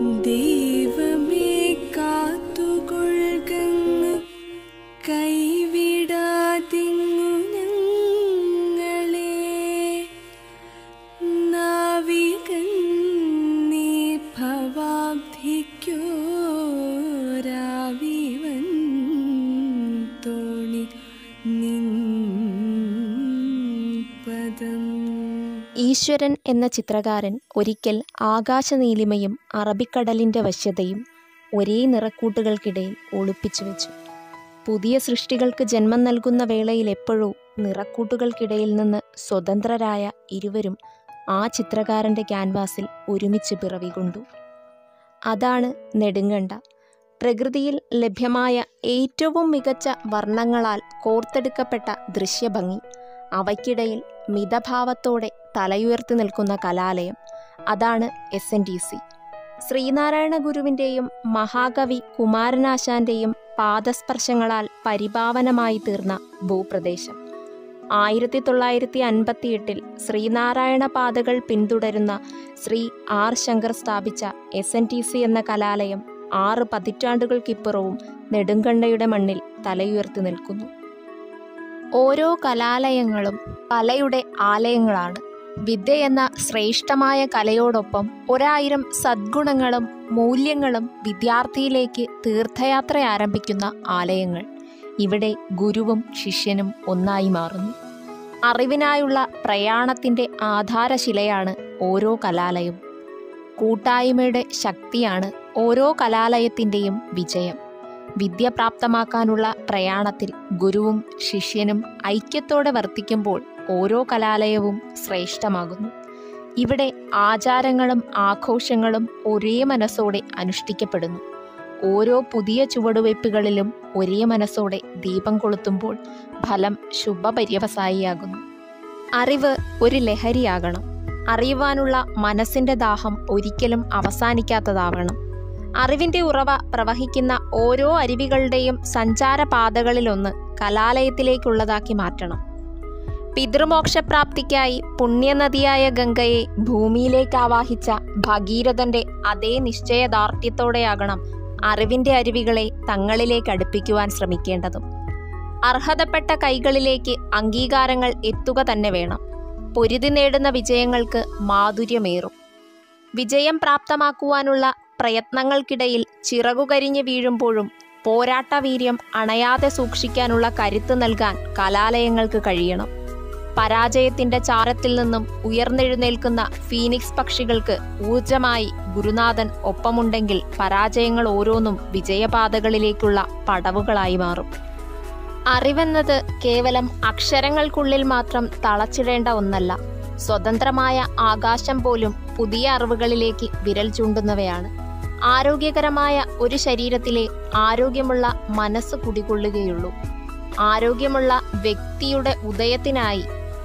ദൈവമേ കാത്തുകൊള്ളുകങ്ങ് കൈവിടാതിങ്ങു ഞങ്ങളെ നാവികൻ നീ ഭവാബ്ധിക്കോരാവിവൻ തോണി നിൻ പദം ഈശ്വരൻ എന്ന ചിത്രകാരൻ ഒരിക്കൽ ആകാശനീലിമയും അറബിക്കടലിൻ്റെ വശ്യതയും ഒരേ നിറക്കൂട്ടുകൾക്കിടയിൽ ഒളിപ്പിച്ചു വെച്ചു പുതിയ സൃഷ്ടികൾക്ക് ജന്മം നൽകുന്ന വേളയിൽ എപ്പോഴോ നിറക്കൂട്ടുകൾക്കിടയിൽ നിന്ന് സ്വതന്ത്രരായ ഇരുവരും ആ ചിത്രകാരൻ്റെ ക്യാൻവാസിൽ ഒരുമിച്ച് പിറവികൊണ്ടു അതാണ് നെടുങ്കണ്ട പ്രകൃതിയിൽ ലഭ്യമായ ഏറ്റവും മികച്ച വർണ്ണങ്ങളാൽ കോർത്തെടുക്കപ്പെട്ട ദൃശ്യഭംഗി അവയ്ക്കിടയിൽ മിതഭാവത്തോടെ തലയുയർത്തി നിൽക്കുന്ന കലാലയം അതാണ് S N D C Sreenarayana ഗുരുവിൻ്റെയും മഹാകവി കുമാരനാശാന്റെയും പാദസ്പർശങ്ങളാൽ പരിപാവനമായി തീർന്ന ഭൂപ്രദേശം ആയിരത്തി തൊള്ളായിരത്തി അൻപത്തിയെട്ടിൽ ശ്രീനാരായണ പാതകൾ പിന്തുടരുന്ന ശ്രീ ആർ ശങ്കർ സ്ഥാപിച്ച എസ് എൻ ടി സി എന്ന കലാലയം ആറ് പതിറ്റാണ്ടുകൾക്കിപ്പുറവും നെടുങ്കണ്ടയുടെ മണ്ണിൽ തലയുയർത്തി നിൽക്കുന്നു ഓരോ കലാലയങ്ങളും കലയുടെ ആലയങ്ങളാണ് വിദ്യ എന്ന ശ്രേഷ്ഠമായ കലയോടൊപ്പം ഒരായിരം സദ്ഗുണങ്ങളും മൂല്യങ്ങളും വിദ്യാർത്ഥിയിലേക്ക് തീർത്ഥയാത്ര ആരംഭിക്കുന്ന ആലയങ്ങൾ ഇവിടെ ഗുരുവും ശിഷ്യനും ഒന്നായി മാറുന്നു അറിവിനായുള്ള പ്രയാണത്തിൻ്റെ ആധാരശിലയാണ് ഓരോ കലാലയവും കൂട്ടായ്മയുടെ ശക്തിയാണ് ഓരോ കലാലയത്തിൻ്റെയും വിജയം വിദ്യ പ്രാപ്തമാക്കാനുള്ള പ്രയാണത്തിൽ ഗുരുവും ശിഷ്യനും ഐക്യത്തോടെ വർത്തിക്കുമ്പോൾ ഓരോ കലാലയവും ശ്രേഷ്ഠമാകുന്നു ഇവിടെ ആചാരങ്ങളും ആഘോഷങ്ങളും ഒരേ മനസ്സോടെ അനുഷ്ഠിക്കപ്പെടുന്നു ഓരോ പുതിയ ചുവടുവയ്പ്പുകളിലും ഒരേ മനസ്സോടെ ദീപം കൊളുത്തുമ്പോൾ ഫലം ശുഭപര്യവസായിയാകുന്നു അറിവ് ഒരു ലഹരിയാകണം അറിയുവാനുള്ള മനസ്സിന്റെ ദാഹം ഒരിക്കലും അവസാനിക്കാത്തതാവണം അറിവിന്റെ ഉറവ പ്രവഹിക്കുന്ന ഓരോ അരുവികളുടെയും സഞ്ചാരപാതകളിലൊന്ന് കലാലയത്തിലേക്കുള്ളതാക്കി മാറ്റണം പിതൃമോക്ഷപ്രാപ്തിക്കായി പുണ്യനദിയായ ഗംഗയെ ഭൂമിയിലേക്ക് ആവാഹിച്ച ഭഗീരഥന്റെ അതേ നിശ്ചയദാർഢ്യത്തോടെയാകണം അറിവിന്റെ അരുവികളെ തങ്ങളിലേക്ക് അടുപ്പിക്കുവാൻ ശ്രമിക്കേണ്ടതും അർഹതപ്പെട്ട കൈകളിലേക്ക് അംഗീകാരങ്ങൾ എത്തുക തന്നെ വേണം പൊരുതി നേടുന്ന വിജയങ്ങൾക്ക് മാധുര്യമേറും വിജയം പ്രാപ്തമാക്കുവാനുള്ള പ്രയത്നങ്ങൾക്കിടയിൽ ചിറകുകരിഞ്ഞ് വീഴുമ്പോഴും പോരാട്ടവീര്യം അണയാതെ സൂക്ഷിക്കാനുള്ള കരുത്ത് നൽകാൻ കലാലയങ്ങൾക്ക് കഴിയണം പരാജയത്തിന്റെ ചാരത്തിൽ നിന്നും ഉയർന്നെഴുന്നേൽക്കുന്ന ഫീനിക്സ് പക്ഷികൾക്ക് ഊർജമായി ഗുരുനാഥൻ ഒപ്പമുണ്ടെങ്കിൽ പരാജയങ്ങൾ ഓരോന്നും വിജയപാതകളിലേക്കുള്ള പടവുകളായി മാറും അറിവെന്നത് കേവലം അക്ഷരങ്ങൾക്കുള്ളിൽ മാത്രം തളച്ചിടേണ്ട ഒന്നല്ല സ്വതന്ത്രമായ ആകാശം പോലും പുതിയ അറിവുകളിലേക്ക് വിരൽ ചൂണ്ടുന്നവയാണ് ആരോഗ്യകരമായ ഒരു ശരീരത്തിലെ ആരോഗ്യമുള്ള മനസ്സ് കുടികൊള്ളുകയുള്ളൂ ആരോഗ്യമുള്ള വ്യക്തിയുടെ ഉദയത്തിനായി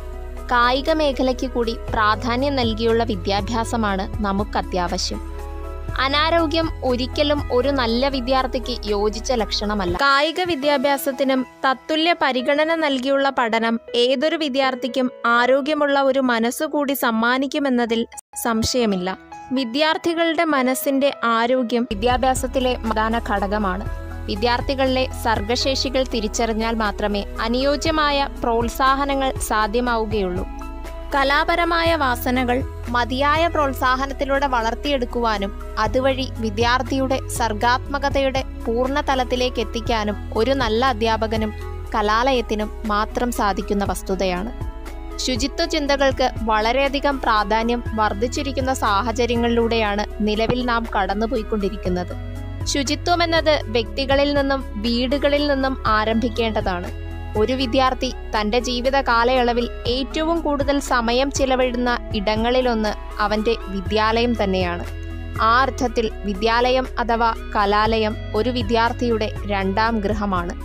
കായിക മേഖലയ്ക്ക് കൂടി പ്രാധാന്യം നൽകിയുള്ള വിദ്യാഭ്യാസമാണ് നമുക്ക് അത്യാവശ്യം അനാരോഗ്യം ഒരിക്കലും ഒരു നല്ല വിദ്യാർത്ഥിക്ക് യോജിച്ച ലക്ഷണമല്ല കായിക വിദ്യാഭ്യാസത്തിനും തത്തുല്യ പരിഗണന നൽകിയുള്ള പഠനം ഏതൊരു വിദ്യാർത്ഥിക്കും ആരോഗ്യമുള്ള ഒരു മനസ്സുകൂടി സമ്മാനിക്കുമെന്നതിൽ സംശയമില്ല വിദ്യാർത്ഥികളുടെ മനസ്സിന്റെ ആരോഗ്യം വിദ്യാഭ്യാസത്തിലെ പ്രധാന ഘടകമാണ് വിദ്യാർത്ഥികളിലെ സർഗശേഷികൾ തിരിച്ചറിഞ്ഞാൽ മാത്രമേ അനുയോജ്യമായ പ്രോത്സാഹനങ്ങൾ സാധ്യമാവുകയുള്ളൂ കലാപരമായ വാസനകൾ മതിയായ പ്രോത്സാഹനത്തിലൂടെ വളർത്തിയെടുക്കുവാനും അതുവഴി വിദ്യാർത്ഥിയുടെ സർഗാത്മകതയുടെ പൂർണ്ണ തലത്തിലേക്ക് എത്തിക്കാനും ഒരു നല്ല അധ്യാപകനും കലാലയത്തിനും മാത്രം സാധിക്കുന്ന വസ്തുതയാണ് ശുചിത്വ ചിന്തകൾക്ക് വളരെയധികം പ്രാധാന്യം വർദ്ധിച്ചിരിക്കുന്ന സാഹചര്യങ്ങളിലൂടെയാണ് നിലവിൽ നാം കടന്നുപോയിക്കൊണ്ടിരിക്കുന്നത് ശുചിത്വം എന്നത് വ്യക്തികളിൽ നിന്നും വീടുകളിൽ നിന്നും ആരംഭിക്കേണ്ടതാണ് ഒരു വിദ്യാർത്ഥി തന്റെ ജീവിത കാലയളവിൽ ഏറ്റവും കൂടുതൽ സമയം ചിലവിടുന്ന ഇടങ്ങളിലൊന്ന് അവന്റെ വിദ്യാലയം തന്നെയാണ് ആ അർത്ഥത്തിൽ വിദ്യാലയം അഥവാ കലാലയം ഒരു വിദ്യാർത്ഥിയുടെ രണ്ടാം ഗൃഹമാണ്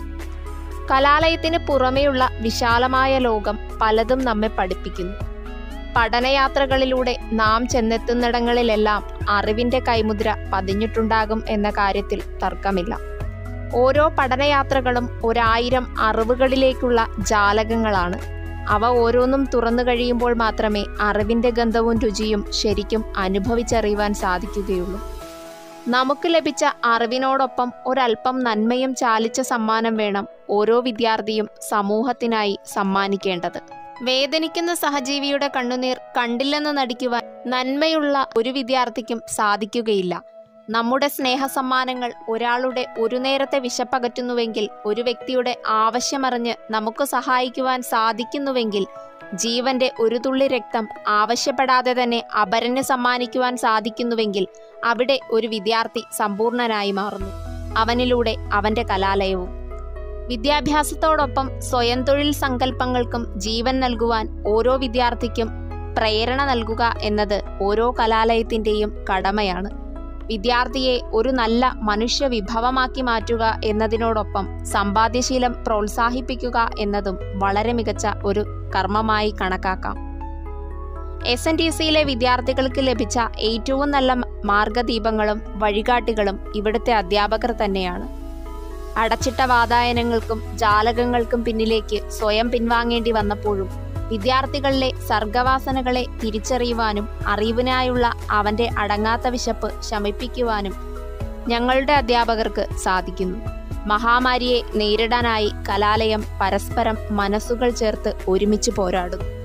കലാലയത്തിന് പുറമെയുള്ള വിശാലമായ ലോകം പലതും നമ്മെ പഠിപ്പിക്കുന്നു പഠനയാത്രകളിലൂടെ നാം ചെന്നെത്തുന്നിടങ്ങളിലെല്ലാം അറിവിന്റെ കൈമുദ്ര പതിഞ്ഞിട്ടുണ്ടാകും എന്ന കാര്യത്തിൽ തർക്കമില്ല ഓരോ പഠനയാത്രകളും ഒരായിരം അറിവുകളിലേക്കുള്ള ജാലകങ്ങളാണ് അവ ഓരോന്നും തുറന്നു കഴിയുമ്പോൾ മാത്രമേ അറിവിന്റെ ഗന്ധവും രുചിയും ശരിക്കും അനുഭവിച്ചറിയുവാൻ സാധിക്കുകയുള്ളൂ നമുക്ക് ലഭിച്ച അറിവിനോടൊപ്പം ഒരല്പം നന്മയും ചാലിച്ച സമ്മാനം വേണം ഓരോ വിദ്യാർത്ഥിയും സമൂഹത്തിനായി സമ്മാനിക്കേണ്ടത് വേദനിക്കുന്ന സഹജീവിയുടെ കണ്ണുനീർ കണ്ടില്ലെന്ന് നടിക്കുവാൻ നന്മയുള്ള ഒരു വിദ്യാർത്ഥിക്കും സാധിക്കുകയില്ല നമ്മുടെ സ്നേഹസമ്മാനങ്ങൾ ഒരാളുടെ ഒരു നേരത്തെ വിശപ്പകറ്റുന്നുവെങ്കിൽ ഒരു വ്യക്തിയുടെ ആവശ്യമറിഞ്ഞ് നമുക്ക് സഹായിക്കുവാൻ സാധിക്കുന്നുവെങ്കിൽ ജീവന്റെ ഒരു തുള്ളി രക്തം ആവശ്യപ്പെടാതെ തന്നെ അപരന് സമ്മാനിക്കുവാൻ സാധിക്കുന്നുവെങ്കിൽ അവിടെ ഒരു വിദ്യാർത്ഥി സമ്പൂർണനായി മാറുന്നു അവനിലൂടെ അവന്റെ കലാലയവും വിദ്യാഭ്യാസത്തോടൊപ്പം സ്വയം തൊഴിൽ സങ്കല്പങ്ങൾക്കും ജീവൻ നൽകുവാൻ ഓരോ വിദ്യാർത്ഥിക്കും പ്രേരണ നൽകുക എന്നത് ഓരോ കലാലയത്തിന്റെയും കടമയാണ് വിദ്യാർത്ഥിയെ ഒരു നല്ല മനുഷ്യ വിഭവമാക്കി മാറ്റുക എന്നതിനോടൊപ്പം സമ്പാദ്യശീലം പ്രോത്സാഹിപ്പിക്കുക എന്നതും വളരെ മികച്ച ഒരു കർമ്മമായി കണക്കാക്കാം എസ് എൻ ടി സിയിലെ വിദ്യാർത്ഥികൾക്ക് ലഭിച്ച ഏറ്റവും നല്ല മാർഗദീപങ്ങളും വഴികാട്ടികളും ഇവിടുത്തെ അധ്യാപകർ തന്നെയാണ് അടച്ചിട്ട വാതായനങ്ങൾക്കും ജാലകങ്ങൾക്കും പിന്നിലേക്ക് സ്വയം പിൻവാങ്ങേണ്ടി വന്നപ്പോഴും വിദ്യാർത്ഥികളിലെ സർഗവാസനകളെ തിരിച്ചറിയുവാനും അറിവിനായുള്ള അവന്റെ അടങ്ങാത്ത വിശപ്പ് ശമിപ്പിക്കുവാനും ഞങ്ങളുടെ അധ്യാപകർക്ക് സാധിക്കുന്നു മഹാമാരിയെ നേരിടാനായി കലാലയം പരസ്പരം മനസ്സുകൾ ചേർത്ത് ഒരുമിച്ച് പോരാടുന്നു